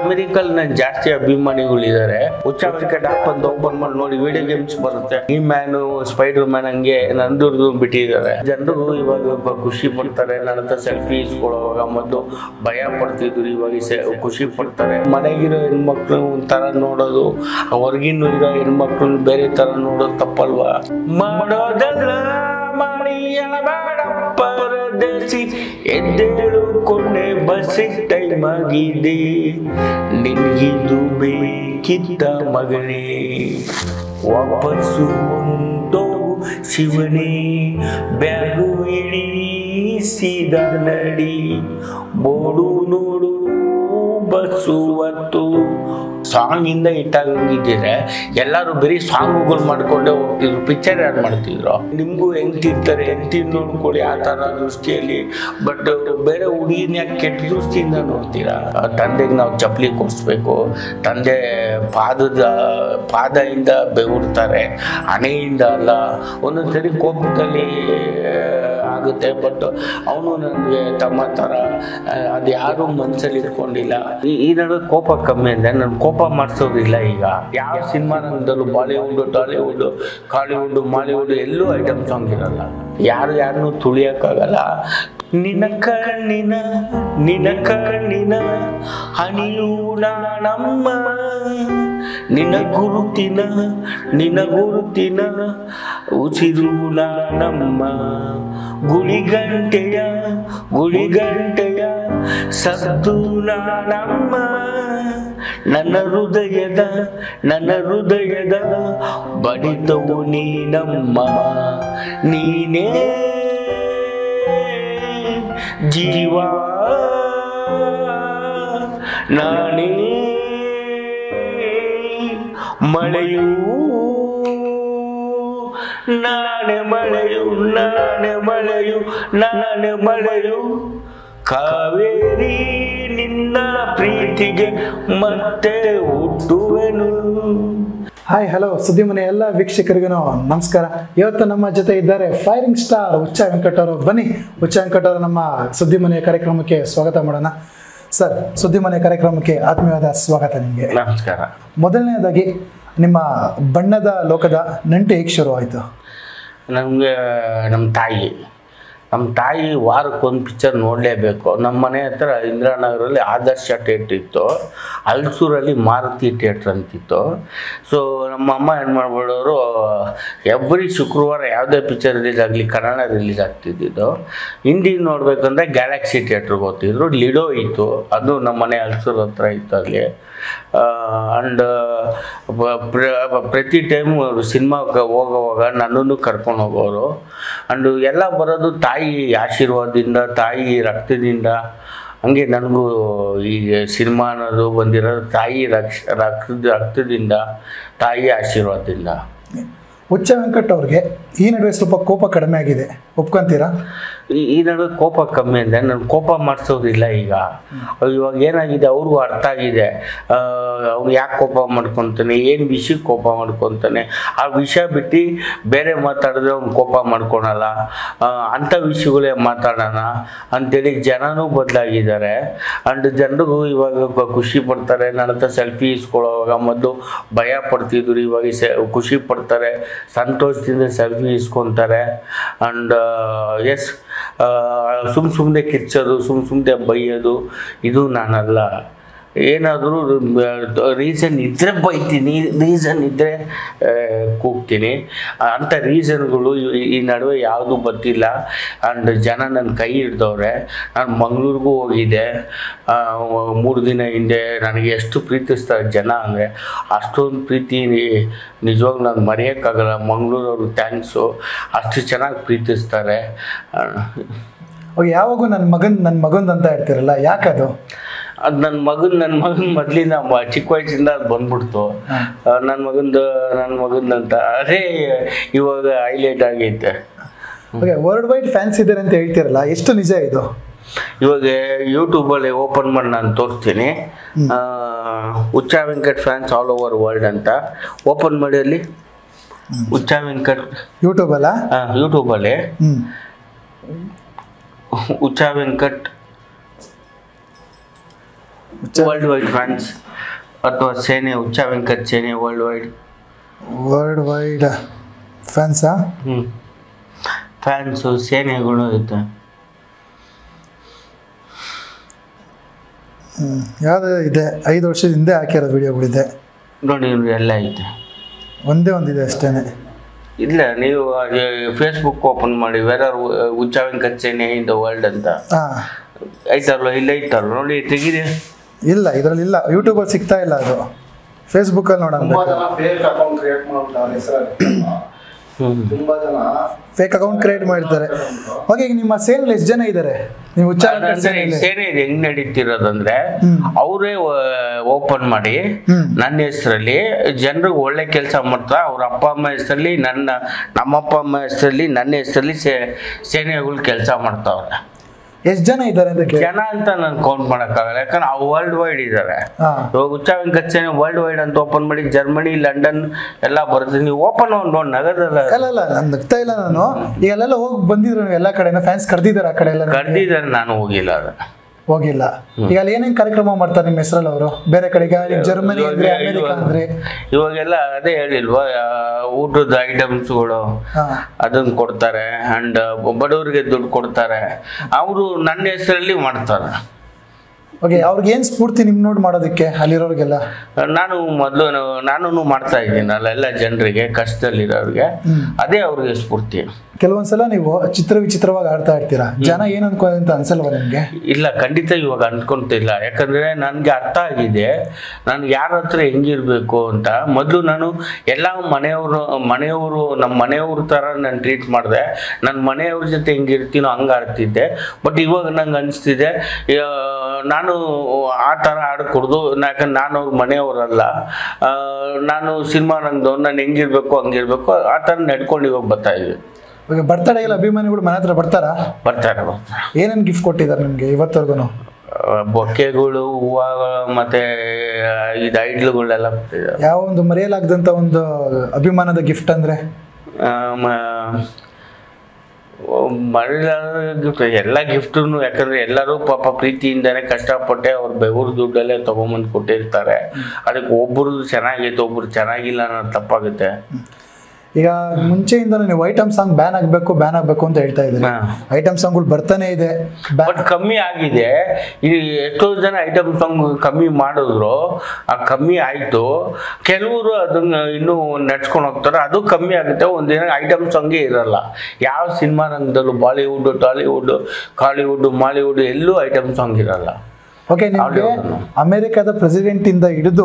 ಅಮೆರಿಕಲ್ ನನ್ ಜಾಸ್ತಿ ಅಭಿಮಾನಿಗಳಿದ್ದಾರೆ ಹುಚ್ಚ ವೆಂಕಟ ಅಂತ ಓಪನ್ ಮಾಡಿ ನೋಡಿ ವಿಡಿಯೋ ಗೇಮ್ಸ್ ಬರುತ್ತೆ ಈ ಮ್ಯಾನು ಸ್ಪೈಡರ್ ಮ್ಯಾನ್ ಹಂಗೆ ನಂದುರ್ದು ಬಿಟ್ಟಿದ್ದಾರೆ ಜನರು ಇವಾಗ ಒಬ್ಬ ಖುಷಿ ಪಡ್ತಾರೆ ನನ್ನ ಹತ್ರ ಸೆಲ್ಫಿ ಇಸ್ಕೊಳ್ಳೋವಾಗ ಮೊದಲು ಭಯ ಪಡ್ತಿದ್ರು ಇವಾಗ ಸೆ- ಖುಷಿ ಪಡ್ತಾರೆ ಮನೆಗಿರೋ ಹೆಣ್ಮಕ್ಳು ಒಂಥರ ನೋಡೋದು ಹೊರಗಿನ ಇರೋ ಹೆಣ್ಮಕ್ಳು ಬೇರೆ ತರ ನೋಡೋದು ತಪ್ಪಲ್ವಾ ಮಾಡೋದಲ್ಲ ಮಾಡಿ ಎಳಬೇಡ ಪರದೇಸಿ ಎದ್ದೇಳು ಕೊಂಡೆ ಬಸ್ಸಿ ಟೈಮ್ ಆಗಿದೆ ನಿನ್ಗಿದು ಬೇಕಿದ್ದ ಮಗನೇ ವಾಪಸ್ಸು ಹೊಂಟೋಗು ಶಿವನೇ ಬ್ಯಾಗು ಇಳಿಸಿದ ನಡಿ ಬೋಡು ನೋಡು ಬಸ್ಸು ಹೊತ್ತು ಸಾಂಗ್ ಇಂದ ಇಟ್ಟಾಗಿದ್ದಿದ್ರೆ ಎಲ್ಲರೂ ಬರೀ ಸಾಂಗುಗಳು ಮಾಡ್ಕೊಂಡೇ ಹೋಗ್ತಿದ್ರು ಪಿಕ್ಚರ್ ಯಾರು ಮಾಡ್ತಿದ್ರು ನಿಮ್ಗೂ ಹೆಂಗ್ತಿರ್ತಾರೆ ಹೆಂಡ್ತಿ ನೋಡ್ಕೊಳ್ಳಿ ಆ ತರ ದೃಷ್ಟಿಯಲ್ಲಿ ಬಟ್ ಬೇರೆ ಹುಡುಗಿನ ಯಾಕೆ ಕೆಟ್ಟ ದೃಷ್ಟಿಯಿಂದ ನೋಡ್ತೀರಾ ಆ ತಂದೆಗೆ ನಾವು ಚಪ್ಪಲಿ ಕೊಡಿಸ್ಬೇಕು ತಂದೆ ಪಾದದ ಪಾದದಿಂದ ಬೆವರ್ತಾರೆ ಹಣೆಯಿಂದ ಅಲ್ಲ ಒಂದೊಂದ್ಸರಿ ಕೋಪದಲ್ಲಿ ಆಗುತ್ತೆ ಬಟ್ ಅವನು ನನಗೆ ತಮ್ಮ ಥರ ಅದು ಯಾರು ಮನಸ್ಸಲ್ಲಿ ಇಟ್ಕೊಂಡಿಲ್ಲ ಈ ಈ ನಡುವೆ ಕೋಪ ಕಮ್ಮಿ ಅಂದರೆ ನನ್ನ ಕೋಪ ಮಾಡಿಸೋದಿಲ್ಲ ಈಗ ಯಾವ ಸಿನಿಮಾ ರಂಗದಲ್ಲೂ ಬಾಲಿವುಡ್ ಟಾಲಿವುಡ್ ಕಾಲಿವುಡ್ ಮಾಲಿವುಡ್ ಎಲ್ಲೂ ಐಟಮ್ ಸಾಂಗ್ ಇರಲ್ಲ ಯಾರು ಯಾರನ್ನೂ ತುಳಿಯೋಕ್ಕಾಗಲ್ಲ ನಿನ್ನ ಕಣ್ಣಿನ ನಿನ್ನ ಕಣ್ಣಿನ ಹನಿಯು ನಾನಮ್ಮ ನಿನ್ನ ಗುರುತಿನ ನಿನ್ನ ಗುರುತಿನ ಉಸಿರು ನಾನಮ್ಮ ಗುಳಿಗಂಟೆಯ ಗುಳಿಗಂಟೆಯ ಸದ್ದು ನಾನಮ್ಮ ನನ್ನ ಹೃದಯದ ನನ್ನ ಹೃದಯದ ಬಡಿತವು ನೀನಮ್ಮ ನೀನೇ ಜೀವ ನಾನೇ ಮಳೆಯೂ ನಾನೆ ಮಳೆಯು ನಾನೆ ಮಳೆಯು ನಾನೆ ಮಳೆಯು ಕಾವೇರಿ ನಿನ್ನ ಪ್ರೀತಿಗೆ ಮತ್ತೆ ಹುಟ್ಟುವೆನು ಹಾಯ್ ಹಲೋ ಸುದ್ದಿ ಮನೆ ಎಲ್ಲ ವೀಕ್ಷಕರಿಗೂ ನಮಸ್ಕಾರ ಇವತ್ತು ನಮ್ಮ ಜೊತೆ ಇದ್ದಾರೆ ಫೈರಿಂಗ್ ಸ್ಟಾರ್ ಹುಚ್ಚ ವೆಂಕಟ್ ಅವರು ಬನ್ನಿ ಹುಚ್ಚ ವೆಂಕಟ್ ಅವರು ನಮ್ಮ ಸುದ್ದಿ ಮನೆ ಕಾರ್ಯಕ್ರಮಕ್ಕೆ ಸ್ವಾಗತ ಮಾಡೋಣ ಸರ್ ಸುದ್ದಿ ಮನೆ ಕಾರ್ಯಕ್ರಮಕ್ಕೆ ಆತ್ಮೀಯವಾದ ಸ್ವಾಗತ ನಿಮಗೆ ನಮಸ್ಕಾರ ಮೊದಲನೇದಾಗಿ ನಿಮ್ಮ ಬಣ್ಣದ ಲೋಕದ ನಂಟು ಹೇಗೆ ಶುರು ಆಯಿತು ನಮಗೆ ನಮ್ಮ ತಾಯಿ ನಮ್ಮ ತಾಯಿ ವಾರಕ್ಕೊಂದು ಪಿಕ್ಚರ್ ನೋಡಲೇಬೇಕು ನಮ್ಮ ಮನೆ ಹತ್ರ ಇಂದಿರಾನಗರಲ್ಲಿ ಆದರ್ಶ ಥಿಯೇಟ್ರ್ ಇತ್ತು ಹಲ್ಸೂರಲ್ಲಿ ಮಾರುತಿ ಥಿಯೇಟ್ರ್ ಅಂತಿತ್ತು ಸೊ ನಮ್ಮ ಅಮ್ಮ ಏನು ಮಾಡ್ಬಿಡೋರು ಎವ್ರಿ ಶುಕ್ರವಾರ ಯಾವುದೇ ಪಿಕ್ಚರ್ ರಿಲೀಸ್ ಆಗಲಿ ಕನ್ನಡ ರಿಲೀಸ್ ಆಗ್ತಿದ್ದಿದ್ದು ಹಿಂದಿ ನೋಡಬೇಕಂದ್ರೆ ಗ್ಯಾಲಕ್ಸಿ ಥಿಯೇಟ್ರಿಗೆ ಹೋಗ್ತಿದ್ರು ಲಿಡೋ ಇತ್ತು ಅದು ನಮ್ಮ ಮನೆ ಹಲ್ಸೂರ್ ಹತ್ರ ಇತ್ತು ಅಲ್ಲಿ ಆ್ಯಂಡ್ ಪ್ರತಿ ಟೈಮು ಸಿನಿಮಾಗೆ ಹೋಗೋವಾಗ ನನ್ನನ್ನು ಕರ್ಕೊಂಡು ಹೋಗೋರು ಆ್ಯಂಡ್ ಎಲ್ಲ ಬರೋದು ತಾಯಿ ಆಶೀರ್ವಾದದಿಂದ ತಾಯಿ ರಕ್ತದಿಂದ ಹಂಗೆ ನನಗೂ ಈಗ ಸಿನಿಮಾ ಅನ್ನೋದು ಬಂದಿರೋದು ತಾಯಿ ರಕ್ಷ ರಕ್ತದ ರಕ್ತದಿಂದ ತಾಯಿ ಆಶೀರ್ವಾದದಿಂದ ಹುಚ್ಚ ವೆಂಕಟ್ ಅವ್ರಿಗೆ ಈ ನಡುವೆ ಸ್ವಲ್ಪ ಕೋಪ ಕಡಿಮೆ ಆಗಿದೆ ಒಪ್ಕೊಂತೀರಾ ಈ ಈ ನಡುವೆ ಕೋಪ ಕಮ್ಮಿ ಅಂದರೆ ನಾನು ಕೋಪ ಮಾಡಿಸೋದಿಲ್ಲ ಈಗ ಇವಾಗ ಏನಾಗಿದೆ ಅವ್ರಿಗೂ ಅರ್ಥ ಆಗಿದೆ ಅವ್ನು ಯಾಕೆ ಕೋಪ ಮಾಡ್ಕೊತಾನೆ ಏನು ವಿಷಯಕ್ಕೆ ಕೋಪ ಮಾಡ್ಕೊತಾನೆ ಆ ವಿಷಯ ಬಿಟ್ಟು ಬೇರೆ ಮಾತಾಡಿದ್ರೆ ಅವ್ನು ಕೋಪ ಮಾಡ್ಕೊಳಲ್ಲ ಆ, ಅಂಥ ವಿಷಯಗಳೇ ಮಾತಾಡೋಣ ಅಂತೇಳಿ ಜನನೂ ಬದಲಾಗಿದ್ದಾರೆ ಆ್ಯಂಡ್ ಜನರಿಗೂ ಇವಾಗ ಕ- ಖುಷಿ ಪಡ್ತಾರೆ ನನ್ನ ಹತ್ರ ಸೆಲ್ಫಿ ಇಸ್ಕೊಳ್ಳೋವಾಗ ಮೊದಲು ಭಯ ಪಡ್ತಿದ್ರು ಇವಾಗ ಸೆ ಖುಷಿ ಪಡ್ತಾರೆ ಸಂತೋಷದಿಂದ ಸೆಲ್ಫಿ ಇಸ್ಕೊತಾರೆ ಆ್ಯಂಡ್ ಎಸ್ ಸುಮ್ಮ ಸುಮ್ಮನೆ ಕಿರ್ಚೋದು ಸುಮ್ಮ ಸುಮ್ಮನೆ ಬೈಯೋದು ಇದು ನಾನಲ್ಲ ಏನಾದರೂ ರೀಸನ್ ಇದ್ದರೆ ಬೈತೀನಿ ರೀಸನ್ ಇದ್ದರೆ ಕೂಗ್ತೀನಿ ಅಂಥ ರೀಸನ್ಗಳು ಈ- ಈ ನಡುವೆ ಯಾವುದೂ ಬರ್ತಿಲ್ಲ ಆ್ಯಂಡ್ ಜನ ನನ್ನ ಕೈ ಹಿಡ್ದವ್ರೆ ನಾನು ಮಂಗಳೂರಿಗೂ ಹೋಗಿದ್ದೆ ಆ, ಮೂರು ದಿನ ಹಿಂದೆ ನನಗೆ ಎಷ್ಟು ಪ್ರೀತಿಸ್ತಾರೆ ಜನ ಅಂದರೆ ಅಷ್ಟೊಂದು ಪ್ರೀತಿ ನಿಜವಾಗ್ಲೂ ನಾನು ಮರೆಯೋಕ್ಕಾಗಲ್ಲ ಮಂಗಳೂರವ್ರಿಗೆ ಥ್ಯಾಂಕ್ಸು ಅಷ್ಟು ಚೆನ್ನಾಗಿ ಪ್ರೀತಿಸ್ತಾರೆ ಆ, ಅವಾಗ ಯಾವಾಗೂ ನನ್ನ ಮಗನ್ ನನ್ನ ಮಗಂದ್ ಅಂತ ಇರ್ತೀರಲ್ಲ ಯಾಕದು ಅದು ನನ್ನ ಮಗನ್ ನನ್ನ ಮಗನ ಮೊದಲಿನ ಚಿಕ್ಕ ವಯಸ್ಸಿಂದ ಅದು ಬಂದ್ಬಿಡ್ತು ನನ್ನ ಮಗಂದು ನನ್ನ ಮಗಂದಂತ ಅದೇ ಇವಾಗ ಹೈಲೈಟ್ ಆಗೈತೆ ಓಕೆ ವರ್ಲ್ಡ್ ವೈಡ್ ಫ್ಯಾನ್ಸ್ ಇದ್ದಾರೆ ಅಂತ ಹೇಳ್ತೀರಲ್ಲ ಎಷ್ಟು ನಿಜ ಇದು ಇವಾಗ ಯೂಟ್ಯೂಬಲ್ಲಿ ಓಪನ್ ಮಾಡಿ ನಾನು ತೋರಿಸ್ತೀನಿ ಆ, Uccha Venkat fans all over world ಅಂತ ಓಪನ್ ಮಾಡಿ ಅಲ್ಲಿ ಉಚ್ಚಾ ವೆಂಕಟ್ ಯೂಟ್ಯೂಬಲ್ಲ ಯೂಟ್ಯೂಬಲ್ಲಿ ಹ್ಞೂ Uccha Venkat world wide fans ಅಥವಾ ಸೇನೆ ಉಚ್ಚ ವೆಂಕಟ್ ಸೇನೆ ವರ್ಲ್ಡ್ ವೈಡ್ ವರ್ಲ್ಡ್ ವೈಡ್ ಫ್ಯಾನ್ಸಾ ಹ್ಞೂ ಫ್ಯಾನ್ಸು ಸೇನೆಗಳು ಐತೆ ಯಾವ್ದು ಇದೆ ಐದು ವರ್ಷದ ಹಿಂದೆ ಹಾಕಿರೋದು ವಿಡಿಯೋಗಳಿದೆ ನೋಡಿ ಇವ್ರು ಎಲ್ಲ ಐತೆ ಒಂದೇ ಒಂದಿದೆ ಅಷ್ಟೇ ಇಲ್ಲ ನೀವು ಫೇಸ್ಬುಕ್ ಓಪನ್ ಮಾಡಿ ವೆರರ್ ಉಚ್ಚ ವೆಂಕಟ್ ಸೇನೆ ಇನ್ ದ ವರ್ಲ್ಡ್ ಅಂತ ಹಾಂ ಐತಲ್ವ ಇಲ್ಲ ಐತಲ್ವ ನೋಡಿ ತೆಗೀರಿ ಇಲ್ಲ ಇದರಲ್ಲಿ ಇಲ್ಲ ಯೂಟ್ಯೂಬಲ್ಲಿ ಸಿಗ್ತಾ ಇಲ್ಲ ಅದು ಫೇಸ್ಬುಕ್ಕಲ್ಲಿ ನೋಡೋಣ ತುಂಬಾ ಜನ ಫೇಕ್ ಅಕೌಂಟ್ ಕ್ರಿಯೇಟ್ ಮಾಡ್ಬಿಟ್ಟು ಹೆಸರಲ್ಲಿ ಹ್ಞೂ ತುಂಬಾ ಜನ ಫೇಕ್ ಅಕೌಂಟ್ ಕ್ರಿಯೇಟ್ ಮಾಡಿರ್ತಾರೆ ಓಕೆ ಈಗ ನಿಮ್ಮ ಸೇನೆಯಲ್ಲಿ ಎಷ್ಟು ಜನ ಇದ್ದಾರೆ ನೀವು ಉಚ್ಚಾರ ಅಂದ್ರೆ ಈ ಸೇನೆ ಇದು ಹೆಂಗ್ ನಡೀತಿರೋದಂದ್ರೆ ಅವರೇ ಓಪನ್ ಮಾಡಿ ಹ್ಮ್. ನನ್ನ ಹೆಸರಲ್ಲಿ ಜನರಿಗೆ ಒಳ್ಳೆ ಕೆಲಸ ಮಾಡ್ತಾ ಅವ್ರ ಅಪ್ಪ ಅಮ್ಮ ಹೆಸರಲ್ಲಿ ನನ್ನ ನಮ್ಮ ಅಪ್ಪ ಅಮ್ಮ ಹೆಸರಲ್ಲಿ ನನ್ನ ಹೆಸರಲ್ಲಿ ಸೇ ಸೇನೆಗಳು ಕೆಲಸ ಮಾಡ್ತಾವ್ರೆ ಎಷ್ಟು ಜನ ಇದ್ದಾರೆ ಅಂತ ಕೇಳಿ ಜನ ಅಂತ ನಾನು ಕೌಂಟ್ ಮಾಡೋಕ್ಕಾಗಲ್ಲ ಯಾಕಂದ್ರೆ ಅವು ವರ್ಲ್ಡ್ ವೈಡ್ ಇದ್ದಾರೆ ಹಾಂ ಇವಾಗ ಉಚ್ಚ ವೆಂಕಟ್ ಸೇನೆ ವರ್ಲ್ಡ್ ವೈಡ್ ಅಂತ ಓಪನ್ ಮಾಡಿ ಜರ್ಮನಿ ಲಂಡನ್ ಎಲ್ಲ ಬರುತ್ತೆ ನೀವು ಓಪನ್ ನೋಡಿ ನಗರದಲ್ಲ ಅಲ್ಲ ಅಲ್ಲ ನಾನು ನಗ್ತಾ ಇಲ್ಲ ನಾನು ಈಗ ಅಲ್ಲೆಲ್ಲ ಹೋಗಿ ಬಂದಿದ್ರು ನೀವು ಎಲ್ಲ ಕಡೆನ ಫ್ಯಾನ್ಸ್ ಕರೆದಿದ್ದಾರೆ ಆ ಕಡೆ ಎಲ್ಲ ಕರ್ದಿದ್ದಾರೆ ನಾನು ಹೋಗಿಲ್ಲ ಅದು ಹೋಗಿಲ್ಲ ಈಗ ಅಲ್ಲಿ ಏನೇನ್ ಕಾರ್ಯಕ್ರಮ ಮಾಡ್ತಾರೆ ನಿಮ್ಮ ಹೆಸರಲ್ಲಿ ಅವರು ಬೇರೆ ಕಡೆಗೆ ಈಗ ಜರ್ಮನಿ ಅಂದ್ರೆ ಅಮೆರಿಕ ಅಂದ್ರೆ ಇವಾಗೆಲ್ಲ ಅದೇ ಹೇಳಿಲ್ವಾ ಆ, ಊಟದ ಐಟಮ್ಸ್ಗಳು ಹಾ ಅದನ್ನ ಕೊಡ್ತಾರೆ ಅಂಡ್ ಬಡವರಿಗೆ ದುಡ್ಡು ಕೊಡ್ತಾರೆ ಅವರು ನನ್ನ ಹೆಸರಲ್ಲಿ ಮಾಡ್ತಾರೆ ಓಕೆ ಅವ್ರಿಗೆ ಏನ್ ಸ್ಫೂರ್ತಿ ನಿಮ್ ನೋಡಿ ಮಾಡೋದಕ್ಕೆ ಅಲ್ಲಿರೋರಿಗೆಲ್ಲ ನಾನು ಮೊದಲು ನಾನು ಮಾಡ್ತಾ ಇದ್ದೀನಿ ಅಲ್ಲೆಲ್ಲ ಜನರಿಗೆ ಕಷ್ಟದಲ್ಲಿರೋರಿಗೆ ಅದೇ ಅವ್ರಿಗೆ ಸ್ಫೂರ್ತಿ ಕೆಲವೊಂದ್ಸಲ ನೀವು ಚಿತ್ರ ವಿಚಿತ್ರವಾಗಿ ಆಡ್ತಾ ಇರ್ತೀರಾ ಜನ ಏನ್ ಅನ್ಕೊಳ್ಳಿ ಅಂತ ಅನ್ಸಲ್ವಾ ನಿಮ್ಗೆ ಇಲ್ಲ ಖಂಡಿತ ಇವಾಗ ಅನ್ಕೊಂತಿಲ್ಲ ಯಾಕಂದ್ರೆ ನನಗೆ ಅರ್ಥ ಆಗಿದೆ ನಾನು ಯಾರ ಹತ್ರ ಹೆಂಗಿರ್ಬೇಕು ಅಂತ ಮೊದಲು ನಾನು ಎಲ್ಲ ಮನೆಯವರು ಮನೆಯವರು ನಮ್ಮ ಮನೆಯವ್ರ ಥರ ನಾನು ಟ್ರೀಟ್ ಮಾಡಿದೆ ನನ್ನ ಮನೆಯವ್ರ ಜೊತೆ ಹೆಂಗಿರ್ತೀನೋ ಹಂಗೆ ಆಡ್ತಿದ್ದೆ ಬಟ್ ಇವಾಗ ನಂಗೆ ಅನಿಸ್ತಿದೆ ಆ, ನಾನು ಆ ಥರ ಆಡಕೂಡ್ದು ಯಾಕಂದ್ರೆ ನಾನು ಅವ್ರ ಮನೆಯವರಲ್ಲ ಆ, ನಾನು ಸಿನಿಮಾ ರಂಗದವ್ರು ನಾನು ಹೆಂಗಿರ್ಬೇಕು ಹಂಗಿರ್ಬೇಕು ಆ ಥರ ನಡ್ಕೊಂಡು ಇವಾಗ ಬರ್ತಾ ಇದ್ವಿ ಈಗ ಬರ್ತಡೆಗೆಲ್ಲ ಅಭಿಮಾನಿಗಳು ಮನೆ ಹತ್ರ ಬರ್ತಾರಾ ಬರ್ತಾರೆ ಬರ್ತಾರೆ ಏನೇನ್ ಗಿಫ್ಟ್ ಕೊಟ್ಟಿದ್ದಾರೆ ನಿಮ್ಗೆ ಇವತ್ತವರೆಗೂ ಬೊಕ್ಕೆಗಳು ಹೂವು ಮತ್ತೆ ಇದು ಐಡ್ಲುಗಳೆಲ್ಲ ಕೊಟ್ಟಿದ್ದಾರೆ ಯಾವ ಒಂದು ಮರೆಯಲಾಗದಂತ ಒಂದು ಅಭಿಮಾನದ ಗಿಫ್ಟ್ ಅಂದ್ರೆ ಮರಿಲಾರ ಗಿಫ್ಟ್ ಎಲ್ಲ ಗಿಫ್ಟು ಯಾಕಂದ್ರೆ ಎಲ್ಲರೂ ಪಾಪ ಪ್ರೀತಿಯಿಂದನೇ ಕಷ್ಟಪಟ್ಟೆ ಅವ್ರ ಬೆವರು ದುಡ್ಡಲ್ಲೇ ತಗೊಂಬಂದು ಕೊಟ್ಟಿರ್ತಾರೆ ಅದಕ್ಕೆ ಒಬ್ಬರು ಚೆನ್ನಾಗೈತೆ ಒಬ್ರು ಚೆನ್ನಾಗಿಲ್ಲ ಅನ್ನೋದು ತಪ್ಪಾಗುತ್ತೆ ಈಗ ಮುಂಚೆಯಿಂದ ನೀವು ಐಟಮ್ ಸಾಂಗ್ ಬ್ಯಾನ್ ಆಗ್ಬೇಕು ಬ್ಯಾನ್ ಆಗ್ಬೇಕು ಅಂತ ಹೇಳ್ತಾ ಇದ್ದೀರಿ ಹಾ. ಐಟಮ್ ಸಾಂಗ್ಗಳು ಬರ್ತಾನೆ ಇದೆ ಬ್ಯಾನ್ ಬಟ್ ಕಮ್ಮಿ ಆಗಿದೆ ಈ ಎಷ್ಟೋ ಜನ ಐಟಮ್ ಸಾಂಗ್ ಕಮ್ಮಿ ಮಾಡಿದ್ರು ಆ ಕಮ್ಮಿ ಆಯಿತು ಕೆಲವರು ಅದನ್ನ ಇನ್ನೂ ನಡ್ಸ್ಕೊಂಡು ಹೋಗ್ತಾರೆ ಅದು ಕಮ್ಮಿ ಆಗುತ್ತೆ ಒಂದಿನ ಐಟಮ್ ಸಾಂಗೇ ಇರಲ್ಲ ಯಾವ ಸಿನಿಮಾ ರಂಗದಲ್ಲೂ ಬಾಲಿವುಡ್ ಟಾಲಿವುಡ್ ಕಾಲಿವುಡ್ ಮಾಲಿವುಡ್ ಎಲ್ಲೂ ಐಟಮ್ ಸಾಂಗ್ ಇರಲ್ಲ ಓಕೆ ನಿಮ್ಗೆ ಹೌದು. ಅಮೆರಿಕದ ಪ್ರೆಸಿಡೆಂಟ್ ಇಂದ ಹಿಡಿದು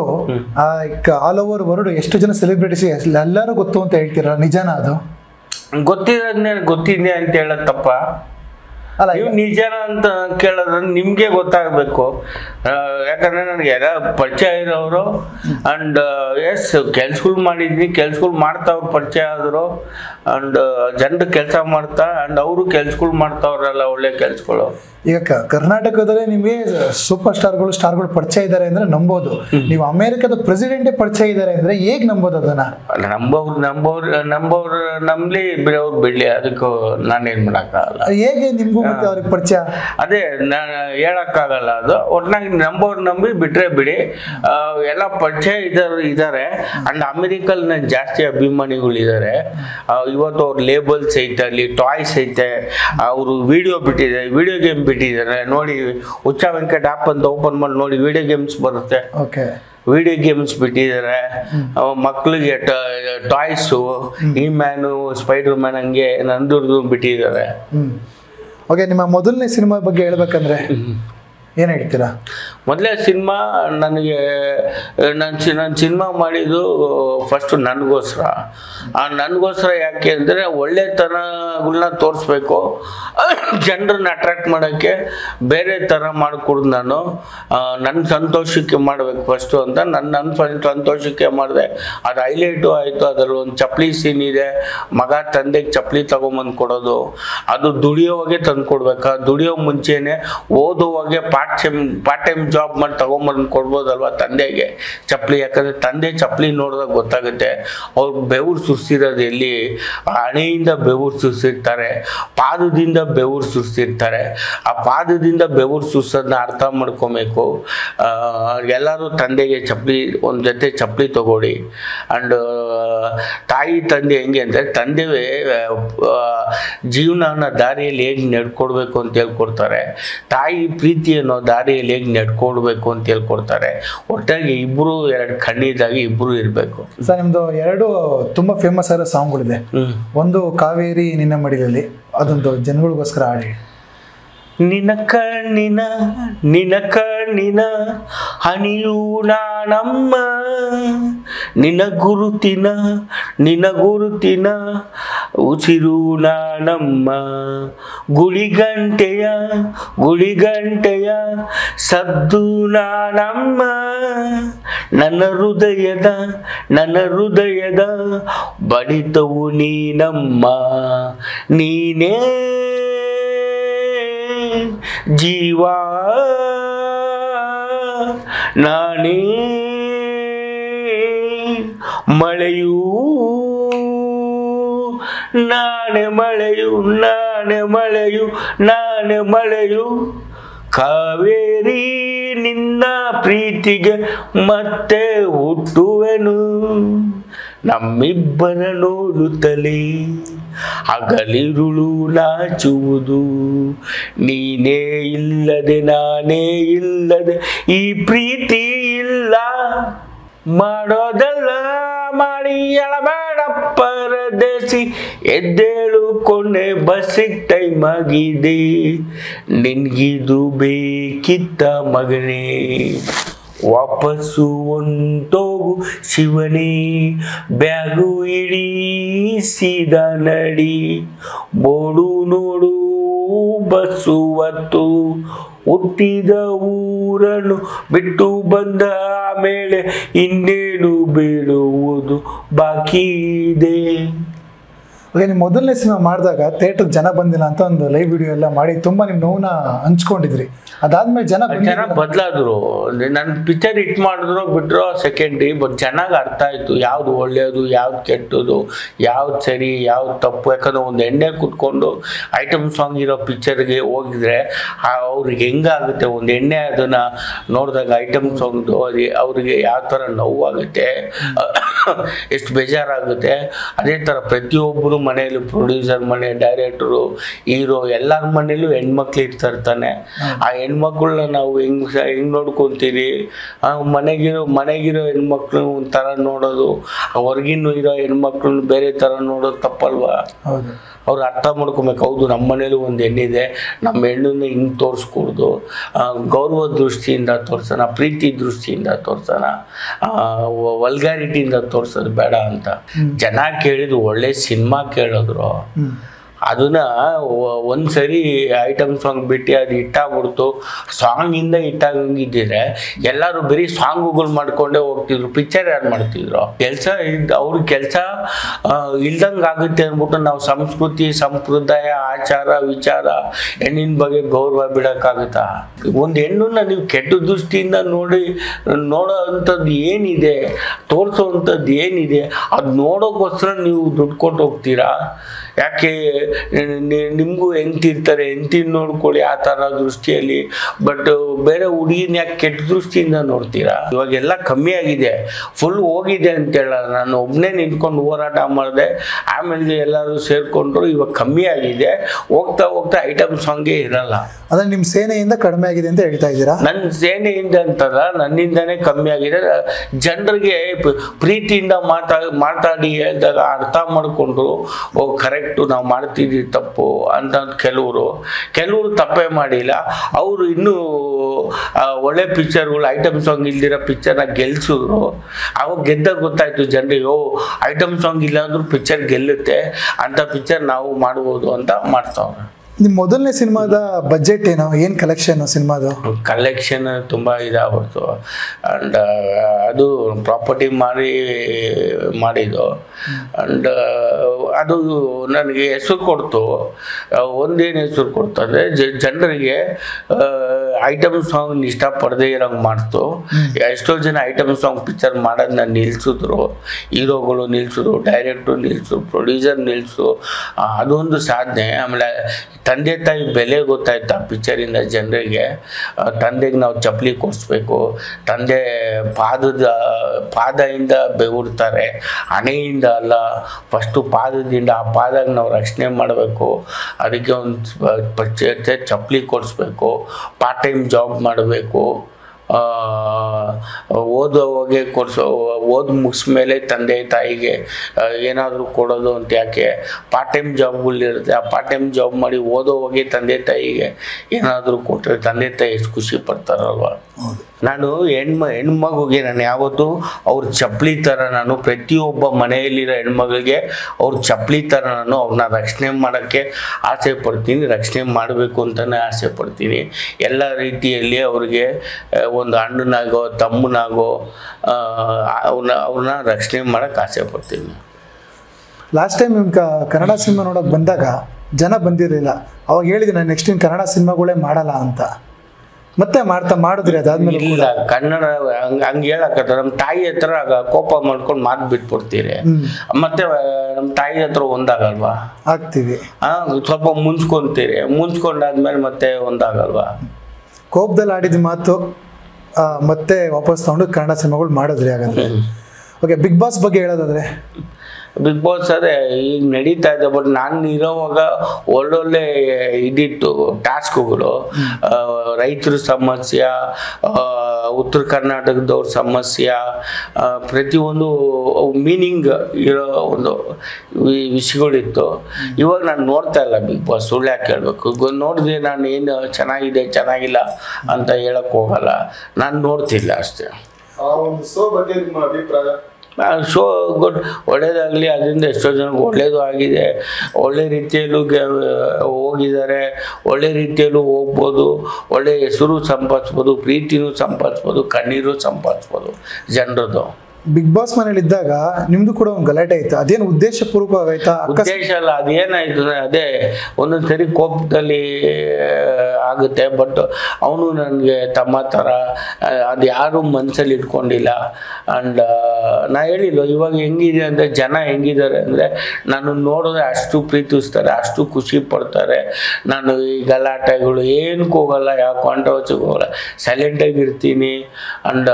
ಆಲ್ ಓವರ್ ವರ್ಲ್ಡ್ ಎಷ್ಟು ಜನ ಸೆಲೆಬ್ರಿಟೀಸ್ ಎಲ್ಲರೂ ಗೊತ್ತು ಅಂತ ಹೇಳ್ತೀರಾ ನಿಜನಾ ಅದು ಗೊತ್ತಿರೋದ್ನೇ ಗೊತ್ತಿದೆ ಅಂತ ಹೇಳೋದು ತಪ್ಪ ಅಲ್ಲ ನೀವು ನಿಜನ ಅಂತ ಕೇಳಿದ್ರೆ ನಿಮ್ಗೆ ಗೊತ್ತಾಗಬೇಕು ಯಾಕಂದ್ರೆ ನನಗೆ ಎಲ್ಲ ಪರಿಚಯ ಇರೋರು ಅಂಡ್ ಎಸ್ ಕೆಲ್ಸಗಳು ಮಾಡಿದ್ವಿ ಕೆಲ್ಸಗಳು ಮಾಡ್ತಾ ಅವ್ರು ಪರಿಚಯ ಆದರು ಅಂಡ್ ಜನರು ಕೆಲಸ ಮಾಡ್ತಾ ಅಂಡ್ ಅವರು ಕೆಲ್ಸಗಳು ಮಾಡ್ತಾವ್ರಲ್ಲ ಒಳ್ಳೆ ಕೆಲ್ಸಗಳು ಈಗ ಕ- ಕರ್ನಾಟಕದಲ್ಲೇ ನಿಮಗೆ ಸೂಪರ್ ಸ್ಟಾರ್ಗಳು ಸ್ಟಾರ್ಗಳು ಪರಿಚಯ ಇದ್ದಾರೆ ಅಂದ್ರೆ ನಂಬೋದು ನೀವು ಅಮೆರಿಕದ ಪ್ರೆಸಿಡೆಂಟೇ ಪರಿಚಯ ಇದ್ದಾರೆ ಅಂದ್ರೆ ಹೇಗ್ ನಂಬೋದು ಅದನ್ನ ಅಲ್ಲ ನಂಬೋರು ನಂಬೋರು ನಂಬೋರು ನಂಬಲಿ ಬಿಡೋರು ಬಿಡ್ಲಿ ಅದಕ್ಕೂ ನಾನೇನ್ ಮಾಡಕ್ಕಾಗಲ್ಲ ಹೇಗೆ ನಿಮ್ಗೂ ಮತ್ತೆ ಅವ್ರಿಗೆ ಪರಿಚಯ ಅದೇ ನಾನು ಹೇಳಕ್ಕಾಗಲ್ಲ ಅದು ಒಟ್ನಾಗಿ ನಂಬೋರು ನಂಬಿ ಬಿಟ್ರೆ ಬಿಡಿ ಆ, ಎಲ್ಲ ಪರಿಚಯ ಇದ್ದಾರೆ ಇದ್ದಾರೆ ಅಂಡ್ ಅಮೆರಿಕಲ್ ನನ್ ಜಾಸ್ತಿ ಅಭಿಮಾನಿಗಳಿದ್ದಾರೆ ಇವತ್ತು ಅವ್ರ ಲೇಬಲ್ಸ್ ಐತೆ ಅಲ್ಲಿ ಟಾಯ್ಸ್ ಐತೆ ಅವರು ವಿಡಿಯೋ ಬಿಟ್ಟಿದ್ದಾರೆ ವಿಡಿಯೋ ಗೇಮ್ ಬಿಟ್ಟಿದ್ದಾರೆ ನೋಡಿ ಉಚ್ಚ ವೆಂಕಟ್ ಆ್ಯಪ್ ಅಂತ ಓಪನ್ ಮಾಡಿ ನೋಡಿ ವಿಡಿಯೋ ಗೇಮ್ಸ್ ಬರುತ್ತೆ ಓಕೆ ವಿಡಿಯೋ ಗೇಮ್ಸ್ ಬಿಟ್ಟಿದ್ದಾರೆ ಅವ್ ಮಕ್ಳಿಗೆ ಟಾಯ್ಸು ಈ ಮ್ಯಾನು ಸ್ಪೈಡರ್ ಮ್ಯಾನ್ ಹಂಗೆ ನಂದುರ್ದು ಬಿಟ್ಟಿದ್ದಾರೆ ಹ್ಮ್ ಓಕೆ ನಿಮ್ಮ ಮೊದಲನೇ ಸಿನಿಮಾ ಬಗ್ಗೆ ಹೇಳ್ಬೇಕಂದ್ರೆ ಏನ್ ಹೇಳ್ತೀರಾ ಮೊದಲೇ ಸಿನಿಮಾ ನನಗೆ ನಾನು ನಾನು ಸಿನಿಮಾ ಮಾಡಿದ್ದು ಫಸ್ಟು ನನಗೋಸ್ಕರ ಆ ನನಗೋಸ್ಕರ ಯಾಕೆ ಅಂದರೆ ಒಳ್ಳೆತನಗಳನ್ನ ತೋರಿಸ್ಬೇಕು ಜನರನ್ನ ಅಟ್ರಾಕ್ಟ್ ಮಾಡೋಕ್ಕೆ ಬೇರೆ ಥರ ಮಾಡಿಕೊಡ್ದು ನಾನು ನನ್ನ ಸಂತೋಷಕ್ಕೆ ಮಾಡಬೇಕು ಫಸ್ಟು ಅಂತ ನನ್ನ ನನ್ನ ಸಂತೋಷಕ್ಕೆ ಮಾಡಿದೆ ಅದು ಹೈಲೈಟು ಆಯಿತು ಅದರಲ್ಲಿ ಒಂದು ಚಪ್ಪಲಿ ಸೀನ್ ಇದೆ ಮಗ ತಂದೆಗೆ ಚಪ್ಪಲಿ ತಗೊಂಬಂದು ಕೊಡೋದು ಅದು ದುಡಿಯೋವಾಗೆ ತಂದು ಕೊಡ್ಬೇಕಾ ದುಡಿಯೋ ಮುಂಚೆನೆ ಓದುವಾಗೆ ಪಾಠ part time part time job ಮಾಡಿ ತಗೊಂಬಂದು ಕೊಡ್ಬೋದಲ್ವಾ ತಂದೆಗೆ ಚಪ್ಪಲಿ ಯಾಕಂದರೆ ತಂದೆ ಚಪ್ಪಲಿ ನೋಡಿದಾಗ ಗೊತ್ತಾಗುತ್ತೆ ಅವ್ರು ಬೆವರು ಸುರಿಸಿರೋದು ಎಲ್ಲಿ ಹಣೆಯಿಂದ ಬೆವರು ಸುರಿಸಿರ್ತಾರೆ ಪಾದದಿಂದ ಬೆವರು ಸುರಿಸಿರ್ತಾರೆ ಆ ಪಾದದಿಂದ ಬೆವರು ಸುರಿಸೋದನ್ನ ಅರ್ಥ ಮಾಡ್ಕೊಬೇಕು ಆ, ಎಲ್ಲರೂ ತಂದೆಗೆ ಚಪ್ಪಲಿ ಒಂದು ಜೊತೆ ಚಪ್ಪಲಿ ತಗೊಳ್ಳಿ ಆ್ಯಂಡ್ ತಾಯಿ ತಂದೆ ಹೆಂಗೆ ಅಂದರೆ ತಂದೆವೇ ಆ, ಜೀವನನ ದಾರಿಯಲ್ಲಿ ಹೇಗೆ ನಡ್ಕೊಡ್ಬೇಕು ಅಂತ ಹೇಳ್ಕೊಡ್ತಾರೆ ತಾಯಿ ಪ್ರೀತಿ ಅನ್ನೋ ದಾರಿಯಲ್ಲಿ ಹೇಗೆ ನಡ್ಕೊಡ್ಬೇಕು ಅಂತ ಹೇಳ್ಕೊಡ್ತಾರೆ ಒಟ್ಟಾಗಿ ಇಬ್ಬರು ಎರಡು ಕಣ್ಣಿದ್ದಾಗಿ ಇಬ್ಬರು ಇರಬೇಕು ಸರ್ ನಿಮ್ದು ಎರಡು ತುಂಬಾ ಫೇಮಸ್ ಆಗಿರೋ ಸಾಂಗ್ಗಳಿದೆ ಹ್ಮ್ ಒಂದು ಕಾವೇರಿ ನಿನ್ನ ಮಡಿಲಲ್ಲಿ ಅದೊಂದು ಜನಗಳಿಗೋಸ್ಕರ ಹಾಡಿ ನಿನ ಕಣ್ಣಿನ ನಿನ ಕಣ್ಣಿನ ಹನಿಯು ನಾನಮ್ಮ ನಿನ ಗುರುತಿನ ನಿನ ಗುರುತಿನ ಉಸಿರು ನಾನಮ್ಮ ಗುಳಿಗಂಟೆಯ ಗುಳಿಗಂಟೆಯ ಸದ್ದು ನಾನಮ್ಮ ನನ್ನ ಹೃದಯದ ನನ್ನ ಹೃದಯದ ಬಡಿತವು ನೀನಮ್ಮ ನೀನೇ ಜೀವ ನಾನೇ ಮಳೆಯೂ ನಾನೆ ಮಳೆಯು ನಾನೆ ಮಳೆಯು ನಾನೆ ಮಳೆಯು ಕಾವೇರಿ ನಿನ್ನ ಪ್ರೀತಿಗೆ ಮತ್ತೆ ಹುಟ್ಟುವೆನು ನಮ್ಮಿಬ್ಬರ ನೋಡುತ್ತಲೇ ಹಗಲಿರುಳು ನಾಚುವುದು ನೀನೇ ಇಲ್ಲದೆ ನಾನೇ ಇಲ್ಲದೆ ಈ ಪ್ರೀತಿ ಇಲ್ಲ ಮಾಡೋದಲ್ಲ ಮಾಡಿ ಎಳಬೇಡ ಪರದೇಸಿ ಎದ್ದೇಳು ಕೊನೆ ಬಸ್ಸಿಗೆ ಟೈಮ್ ಆಗಿದೆ ನಿನ್ಗಿದು ಬೇಕಿತ್ತ ಮಗನೇ ವಾಪಸ್ಸು ಹೊಂಟೋಗು ಶಿವನೇ ಬ್ಯಾಗು ಇಡೀ ಸೀದಾ ನಡಿ ಬೋಡು ನೋಡು ಬಸ್ಸು ಹೊತ್ತು ಹುಟ್ಟಿದ ಊರನ್ನು ಬಿಟ್ಟು ಬಂದ ಮೇಲೆ ಇನ್ನೇನು ಬೀಳುವುದು ಬಾಕಿ ಇದೆ ಓಕೆ ನೀವು ಮೊದಲನೇ ಸಿನಿಮಾ ಮಾಡಿದಾಗ ಥಿಯೇಟರ್ ಜನ ಬಂದಿಲ್ಲ ಅಂತ ಒಂದು ಲೈವ್ ವಿಡಿಯೋ ಎಲ್ಲ ಮಾಡಿ ತುಂಬಾ ನಿಮ್ಮ ನೋವನ್ನ ಹಂಚ್ಕೊಂಡಿದ್ರಿ ಅದಾದ್ಮೇಲೆ ಜನ ಜನ ಬಂದಿಲ್ಲ. ಬದಲಾದ್ರು ನನ್ನ ಪಿಕ್ಚರ್ ಹಿಟ್ ಮಾಡಿದ್ರು ಬಿಟ್ರು ಸೆಕೆಂಡ್ರಿ ಬಟ್ ಚೆನ್ನಾಗಿ ಅರ್ಥ ಆಯ್ತು ಯಾವ್ದು ಒಳ್ಳೆಯದು ಯಾವ್ದು ಕೆಟ್ಟದು ಯಾವ್ದು ಸರಿ ಯಾವ್ದು ತಪ್ಪು ಯಾಕಂದ್ರೆ ಒಂದು ಎಣ್ಣೆ ಕುತ್ಕೊಂಡು ಐಟಮ್ ಸಾಂಗ್ ಇರೋ ಪಿಕ್ಚರ್ಗೆ ಹೋಗಿದ್ರೆ ಆ ಅವ್ರಿಗೆ ಹೆಂಗಾಗುತ್ತೆ ಒಂದು ಎಣ್ಣೆ ಅದನ್ನ ನೋಡಿದಾಗ ಐಟಮ್ ಸಾಂಗ್ದು ಅವ್ರಿಗೆ ಯಾವ ಥರ ನೋವಾಗುತ್ತೆ ಎಷ್ಟು ಬೇಜಾರಾಗುತ್ತೆ ಅದೇ ಥರ ಪ್ರತಿಯೊಬ್ಬರು ಮನೆಯಲ್ಲೂ ಪ್ರೊಡ್ಯೂಸರ್ ಮನೆ ಡೈರೆಕ್ಟರು ಹೀರೋ ಎಲ್ಲರ ಮನೇಲೂ ಹೆಣ್ಮಕ್ಳು ಇರ್ತಾರೆ ತಾನೆ ಆ ಹೆಣ್ಮಕ್ಳನ್ನ ನಾವು ಹೆಂಗ್ ಸ- ಹೆಂಗ್ ನೋಡ್ಕೊಂತೀರಿ ಆ ಮನೆಗಿರೋ ಮನೆಗಿರೋ ಹೆಣ್ಮಕ್ಳು ಒಂಥರ ನೋಡೋದು ಆ ಹೊರಗಿನ ಇರೋ ಹೆಣ್ಮಕ್ಳನ್ನ ಬೇರೆ ಥರ ನೋಡೋದು ತಪ್ಪಲ್ವಾ ಹೌದು ಅವ್ರು ಅರ್ಥ ಮಾಡ್ಕೊಬೇಕು ಹೌದು ನಮ್ಮ ಮನೇಲೂ ಒಂದು ಹೆಣ್ಣಿದೆ ನಮ್ಮ ಹೆಣ್ಣನ್ನ ಹಿಂಗೆ ತೋರಿಸ್ಕೊಡ್ದು ಆ, ಗೌರವ ದೃಷ್ಟಿಯಿಂದ ತೋರ್ಸೋಣ ಪ್ರೀತಿ ದೃಷ್ಟಿಯಿಂದ ತೋರ್ಸೋಣ ವಲ್ಗಾರಿಟಿಯಿಂದ ತೋರ್ಸೋದು ಬೇಡ ಅಂತ ಜನ ಕೇಳಿದ್ರು ಒಳ್ಳೆ ಸಿನಿಮಾ ಕೇಳಿದ್ರು ಹ್ಮ್ ಅದನ್ನ ಒ- ಒಂದ್ ಸರಿ ಐಟಮ್ ಸಾಂಗ್ ಬಿಟ್ಟು ಅದು ಹಿಟ್ಟಾಗ್ಬಿಡ್ತು ಸಾಂಗಿಂದ ಹಿಟ್ಟಾಗಿದ್ದಿದ್ರೆ ಎಲ್ಲರೂ ಬರೀ ಸಾಂಗುಗಳು ಮಾಡ್ಕೊಂಡೇ ಹೋಗ್ತಿದ್ರು ಪಿಕ್ಚರ್ ಯಾರು ಮಾಡ್ತಿದ್ರು ಕೆಲಸ ಅವ್ರ ಕೆಲಸ ಇಲ್ದಂಗೆ ಆಗುತ್ತೆ ಅಂದ್ಬಿಟ್ಟು ನಾವು ಸಂಸ್ಕೃತಿ ಸಂಪ್ರದಾಯ ಆಚಾರ ವಿಚಾರ ಹೆಣ್ಣಿನ ಬಗ್ಗೆ ಗೌರವ ಬಿಡೋಕ್ಕಾಗುತ್ತಾ ಒಂದು ಹೆಣ್ಣನ್ನ ನೀವು ಕೆಟ್ಟ ದೃಷ್ಟಿಯಿಂದ ನೋಡಿ ನೋಡೋ ಅಂಥದ್ದು ಏನಿದೆ ತೋರಿಸೋ ಅಂಥದ್ದು ಏನಿದೆ ಅದು ನೋಡೋಕ್ಕೋಸ್ಕರ ನೀವು ದುಡ್ಡು ಕೊಟ್ಟು ಹೋಗ್ತೀರಾ ಯಾಕೆ ನಿ- ನಿಮಗೂ ಹೆಂಡ್ತಿರ್ತಾರೆ ಹೆಂಡ್ತಿನ ನೋಡ್ಕೊಳ್ಳಿ ಆ ಥರ ದೃಷ್ಟಿಯಲ್ಲಿ ಬಟ್ ಬೇರೆ ಹುಡುಗಿನ ಯಾಕೆ ಕೆಟ್ಟ ದೃಷ್ಟಿಯಿಂದ ನೋಡ್ತೀರಾ ಇವಾಗೆಲ್ಲ ಕಮ್ಮಿ ಆಗಿದೆ ಫುಲ್ ಹೋಗಿದೆ ಅಂತ ಹೇಳಲ್ಲ ನಾನು ಒಬ್ಬನೇ ನಿಂತ್ಕೊಂಡು ಹೋರಾಟ ಮಾಡಿದೆ ಆಮೇಲೆ ಎಲ್ಲರೂ ಸೇರಿಕೊಂಡ್ರು ಇವಾಗ ಕಮ್ಮಿ ಆಗಿದೆ ಹೋಗ್ತಾ ಹೋಗ್ತಾ ಐಟಮ್ ಸಾಂಗೇ ಇರಲ್ಲ ಅಂದ್ರೆ ನಿಮ್ ಸೇನೆಯಿಂದ ಕಡಿಮೆ ಆಗಿದೆ ಅಂತ ಹೇಳ್ತಾ ಇದ್ದೀರಾ ನನ್ನ ಸೇನೆಯಿಂದ ಅಂತಲ್ಲ ನನ್ನಿಂದನೇ ಕಮ್ಮಿ ಆಗಿದೆ ಜನರಿಗೆ ಪ- ಪ್ರೀತಿಯಿಂದ ಮಾತಾ ಮಾತಾಡಿ ಹೇಳಿದಾಗ ಅರ್ಥ ಮಾಡಿಕೊಂಡ್ರು ಓ ಕರೆಕ್ಟು ನಾವು ಮಾಡ್ತಿದ್ದೀವಿ ತಪ್ಪು ಅಂತ ಕೆಲವರು ಕೆಲವರು ತಪ್ಪೇ ಮಾಡಿಲ್ಲ ಅವರು ಇನ್ನೂ ಆ, ಒಳ್ಳೆ ಪಿಕ್ಚರ್ಗಳು ಐಟಮ್ ಸಾಂಗ್ ಇಲ್ದಿರೋ ಪಿಕ್ಚರ್ನ ಗೆಲ್ಸಿದ್ರು ಅವಾಗ ಗೆದ್ದಾಗ ಗೊತ್ತಾಯ್ತು ಜನರಿಗೆ ಓ ಐಟಮ್ ಸಾಂಗ್ ಇಲ್ಲ ಅಂದ್ರೂ ಪಿಕ್ಚರ್ ಗೆಲ್ಲುತ್ತೆ ಅಂತ ಪಿಕ್ಚರ್ ನಾವು ಮಾಡ್ಬೋದು ಅಂತ ಮಾಡ್ತಾವ್ರೆ ನಿಮ್ ಮೊದಲನೇ ಸಿನಿಮಾದ ಬಜೆಟ್ ಏನು ಏನ್ ಕಲೆಕ್ಷನ್ ಸಿನಿಮಾದು ಕಲೆಕ್ಷನ್ ತುಂಬ ಇದಾಗ್ಬಿಡ್ತು ಆ್ಯಂಡ್ ಅದು ಪ್ರಾಪರ್ಟಿ ಮಾರಿ ಮಾಡಿದ್ದು ಆ್ಯಂಡ್ ಅದು ನನಗೆ ಹೆಸರು ಕೊಡ್ತು ಒಂದೇನು ಹೆಸರು ಕೊಡ್ತು ಅಂದರೆ ಜನರಿಗೆ ಐಟಮ್ ಸಾಂಗ್ ಇಷ್ಟಪಡದೇ ಇರೋಂಗೆ ಮಾಡ್ತು ಎಷ್ಟೋ ಜನ ಐಟಮ್ ಸಾಂಗ್ ಪಿಕ್ಚರ್ ಮಾಡೋದನ್ನ ನಿಲ್ಸಿದ್ರು ಹೀರೋಗಳು ನಿಲ್ಸಿದ್ರು ಡೈರೆಕ್ಟ್ರು ನಿಲ್ಸು ಪ್ರೊಡ್ಯೂಸರ್ ನಿಲ್ಸು ಆ, ಅದೊಂದು ಸಾಧನೆ ಆಮೇಲೆ ತಂದೆ ತಾಯಿ ಬೆಲೆ ಗೊತ್ತಾಯ್ತು ಆ ಪಿಕ್ಚರಿಂದ ಜನರಿಗೆ ತಂದೆಗೆ ನಾವು ಚಪ್ಪಲಿ ಕೊಡಿಸ್ಬೇಕು ತಂದೆ ಪಾದದ ಪಾದದಿಂದ ಬೆವರ್ತಾರೆ ಹಣೆಯಿಂದ ಅಲ್ಲ ಫಸ್ಟು ಪಾದದಿಂದ ಆ ಪಾದಾಗ ನಾವು ರಕ್ಷಣೆ ಮಾಡಬೇಕು ಅದಕ್ಕೆ ಒಂದು ಚಪ್ಪಲಿ ಕೊಡಿಸ್ಬೇಕು ಪಾರ್ಟ್ ಟೈಮ್ ಜಾಬ್ ಮಾಡಬೇಕು ಓದೋವಾಗೆ ಕೊಡಿಸೋ ಓದ್ ಮುಗಿಸ್ಮೇಲೆ ತಂದೆ ತಾಯಿಗೆ ಏನಾದರೂ ಕೊಡೋದು ಅಂತ ಯಾಕೆ ಪಾರ್ಟ್ ಟೈಮ್ ಜಾಬ್ಗಳಿರುತ್ತೆ ಆ ಪಾರ್ಟ್ ಟೈಮ್ ಜಾಬ್ ಮಾಡಿ ಓದೋವಾಗೆ ತಂದೆ ತಾಯಿಗೆ ಏನಾದರೂ ಕೊಟ್ಟರೆ ತಂದೆ ತಾಯಿ ಎಷ್ಟು ಖುಷಿ ಪಡ್ತಾರಲ್ವ ನಾನು ಹೆಣ್ಮ ಹೆಣ್ಮಗುಗೆ ನಾನು ಯಾವತ್ತೂ ಅವ್ರ ಚಪ್ಪಲಿ ಥರ ನಾನು ಪ್ರತಿಯೊಬ್ಬ ಮನೆಯಲ್ಲಿರೋ ಹೆಣ್ಮಗಳಿಗೆ ಅವ್ರ ಚಪ್ಪಲಿ ಥರ ನಾನು ಅವ್ರನ್ನ ರಕ್ಷಣೆ ಮಾಡೋಕ್ಕೆ ಆಸೆ ಪಡ್ತೀನಿ ರಕ್ಷಣೆ ಮಾಡಬೇಕು ಅಂತಲೇ ಆಸೆ ಪಡ್ತೀನಿ ಎಲ್ಲ ರೀತಿಯಲ್ಲಿ ಅವ್ರಿಗೆ ಆ, ಒಂದು ಅಣ್ಣನಾಗೋ ತಮ್ಮನಾಗೋ ಆ, ಅವ್ರನ್ನ ಅವ್ರನ್ನ ರಕ್ಷಣೆ ಮಾಡೋಕ್ಕೆ ಆಸೆ ಪಡ್ತೀನಿ ಲಾಸ್ಟ್ ಟೈಮ್ ನಿಮ್ಗೆ ಕನ್ನಡ ಸಿನಿಮಾ ನೋಡೋಕೆ ಬಂದಾಗ ಜನ ಬಂದಿರಲಿಲ್ಲ ಅವಾಗ ಹೇಳಿದೆ ನಾನು ನೆಕ್ಸ್ಟ್ ಇನ್ ಕನ್ನಡ ಸಿನಿಮಾಗಳೇ ಮಾಡಲ್ಲ ಅಂತ ಮತ್ತೆ ಮಾಡ್ತಾ ಮಾಡಿದ್ರಿ ಅದಾದ್ಮೇಲೆ ಇಲ್ಲ ಕನ್ನಡ ಹಂಗೆ ಹಂಗೆ ಹೇಳಕತ್ತ ನಮ್ಮ ತಾಯಿ ಹತ್ರ ಆಗ ಕೋಪ ಮಾಡ್ಕೊಂಡು ಮಾತು ಬಿಟ್ಬಿಡ್ತೀರಿ ಹ್ಮ್ ಮತ್ತೆ ನಮ್ಮ ತಾಯಿ ಹತ್ರ ಒಂದಾಗಲ್ವಾ ಆಗ್ತೀವಿ ಆ, ಸ್ವಲ್ಪ ಮುನ್ಸ್ಕೊಂತೀರಿ ಮುನ್ಸ್ಕೊಂಡಾದ್ಮೇಲೆ ಮತ್ತೆ ಒಂದಾಗಲ್ವಾ ಕೋಪದಲ್ಲಿ ಆಡಿದ ಮಾತು ಆ, ಮತ್ತೆ ವಾಪಸ್ ತಗೊಂಡು ಕನ್ನಡ ಸಿನಿಮಾಗಳು ಮಾಡಿದ್ರಿ ಹಾಗಾದ್ರೆ ಓಕೆ ಬಿಗ್ ಬಾಸ್ ಬಗ್ಗೆ ಹೇಳೋದಾದ್ರೆ ಬಿಗ್ ಬಾಸ್ ಅದೇ ಈಗ ನಡೀತಾ ಇದೆ ಬಟ್ ನಾನು ಇರೋವಾಗ ಒಳ್ಳೊಳ್ಳೆ ಇದಿತ್ತು ಟಾಸ್ಕ್ಗಳು ರೈತರ ಸಮಸ್ಯೆ ಆ, ಉತ್ತರ ಕರ್ನಾಟಕದವ್ರ ಸಮಸ್ಯೆ ಆ, ಪ್ರತಿಯೊಂದು ಮೀನಿಂಗ್ ಇರೋ ಒಂದು ವಿ- ವಿಷಯಗಳಿತ್ತು ಇವಾಗ ನಾನು ನೋಡ್ತಾ ಇಲ್ಲ ಬಿಗ್ ಬಾಸ್ ಸುಳ್ಳು ಯಾಕೆ ಹೇಳ್ಬೇಕು ನೋಡಿದ್ರೆ ನಾನು ಏನು ಚೆನ್ನಾಗಿದೆ ಚೆನ್ನಾಗಿಲ್ಲ ಅಂತ ಹೇಳಕ್ ಹೋಗಲ್ಲ ನಾನು ನೋಡ್ತಿಲ್ಲ ಅಷ್ಟೇ ಆ ಒಂದು ಶೋ ಬಗ್ಗೆ ನಿಮ್ಮ ಅಭಿಪ್ರಾಯ ಶೋ ಗುಡ್ ಒಳ್ಳೇದಾಗಲಿ ಅದರಿಂದ ಎಷ್ಟೋ ಜನಕ್ಕೆ ಒಳ್ಳೇದು ಆಗಿದೆ ಒಳ್ಳೆ ರೀತಿಯಲ್ಲೂ ಗೆ ಹೋಗಿದ್ದಾರೆ ಒಳ್ಳೆ ರೀತಿಯಲ್ಲೂ ಹೋಗ್ಬೋದು ಒಳ್ಳೆ ಹೆಸರು ಸಂಪಾದಿಸ್ಬೋದು ಪ್ರೀತಿನೂ ಸಂಪಾದಿಸ್ಬೋದು ಕಣ್ಣೀರು ಸಂಪಾದಿಸ್ಬೋದು ಜನರದು ಬಿಗ್ ಬಾಸ್ ಮನೇಲಿ ಇದ್ದಾಗ ನಿಮ್ದು ಕೂಡ ಒಂದು ಗಲಾಟೆ ಇತ್ತು ಅದೇನು ಉದ್ದೇಶಪೂರ್ವಕವಾಯ್ತಾ ಅಕ್ಕ ಉದ್ದೇಶ ಅಲ್ಲ ಅದೇನಾಯ್ತು ಅಂದ್ರೆ ಅದೇ ಒಂದೊಂದು ಸರಿ ಕೋಪದಲ್ಲಿ ಆಗುತ್ತೆ ಬಟ್ ಅವನು ನನಗೆ ತಮ್ಮ ಥರ ಅದು ಯಾರು ಮನಸ್ಸಲ್ಲಿ ಇಟ್ಕೊಂಡಿಲ್ಲ ಆ್ಯಂಡ್ ನಾ ಹೇಳಿಲ್ಲ ಇವಾಗ ಹೆಂಗಿದೆ ಅಂದರೆ ಜನ ಹೆಂಗಿದ್ದಾರೆ ಅಂದರೆ ನಾನು ನೋಡಿದ್ರೆ ಅಷ್ಟು ಪ್ರೀತಿಸ್ತಾರೆ ಅಷ್ಟು ಖುಷಿ ಪಡ್ತಾರೆ ನಾನು ಈ ಗಲಾಟೆಗಳು ಏನಕ್ಕೂ ಹೋಗಲ್ಲ ಯಾವ ಕಾಂಟ್ರವರ್ಸಿಗೆ ಹೋಗಲ್ಲ ಸೈಲೆಂಟಾಗಿ ಇರ್ತೀನಿ ಆ್ಯಂಡ್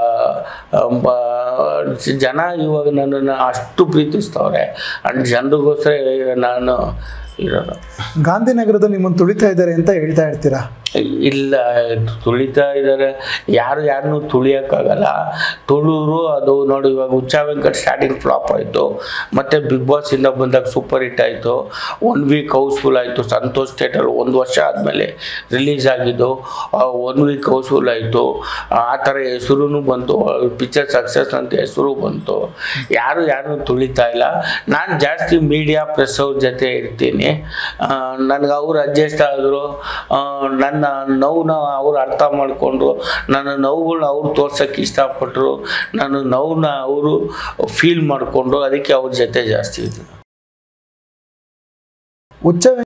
ಜನ ಇವಾಗ ನನ್ನನ್ನು ಅಷ್ಟು ಪ್ರೀತಿಸ್ತವ್ರೆ ಆ್ಯಂಡ್ ಜನರಿಗೋಸ್ಕರ ನಾನು ಇರೋದು ಗಾಂಧಿನಗರದಲ್ಲಿ ನಿಮ್ಮನ್ನು ತುಳಿತಾ ಇದ್ದಾರೆ ಅಂತ ಹೇಳ್ತಾ ಇರ್ತೀರಾ ಇಲ್ಲ ತುಳಿತಾ ಇದ್ದಾರೆ ಯಾರು ಯಾರನ್ನೂ ತುಳಿಯೋಕ್ಕಾಗಲ್ಲ ತುಳಿದ್ರು ಅದು ನೋಡಿ ಇವಾಗ ಹುಚ್ಚ ವೆಂಕಟ್ ಸ್ಟಾರ್ಟಿಂಗ್ ಫ್ಲಾಪ್ ಆಯಿತು ಮತ್ತು ಬಿಗ್ ಬಾಸಿಂದ ಬಂದಾಗ ಸೂಪರ್ ಹಿಟ್ ಆಯಿತು ಒನ್ ವೀಕ್ ಹೌಸ್ಫುಲ್ ಆಯಿತು ಸಂತೋಷ್ ಥಿಯೇಟರ್ ಒಂದು ವರ್ಷ ಆದಮೇಲೆ ರಿಲೀಸ್ ಆಗಿದ್ದು ಒನ್ ವೀಕ್ ಹೌಸ್ಫುಲ್ ಆಯಿತು ಆ ಥರ ಹೆಸರು ಬಂತು ಪಿಕ್ಚರ್ ಸಕ್ಸಸ್ ಅಂತ ಹೆಸರು ಬಂತು ಯಾರು ಯಾರನ್ನೂ ತುಳಿತಾ ಇಲ್ಲ ನಾನು ಜಾಸ್ತಿ ಮೀಡಿಯಾ ಪ್ರೆಸ್ ಅವ್ರ ಜೊತೆ ಇರ್ತೀನಿ ನನಗೆ ಅವ್ರು ಅಡ್ಜಸ್ಟ್ ಆದರು ನನ್ನ ನೋವನ್ನ ಅವ್ರು ಅರ್ಥ ಮಾಡಿಕೊಂಡ್ರು ನನ್ನ ನೋವುಗಳನ್ನ ಅವ್ರು ತೋರ್ಸೋಕ್ಕೆ ಇಷ್ಟಪಟ್ಟರು ನನ್ನ ನೋವನ್ನ ಅವರು ಫೀಲ್ ಮಾಡಿಕೊಂಡ್ರು ಅದಕ್ಕೆ ಅವ್ರ ಜೊತೆ ಜಾಸ್ತಿ ಇದ್ರು ಹುಚ್ಚ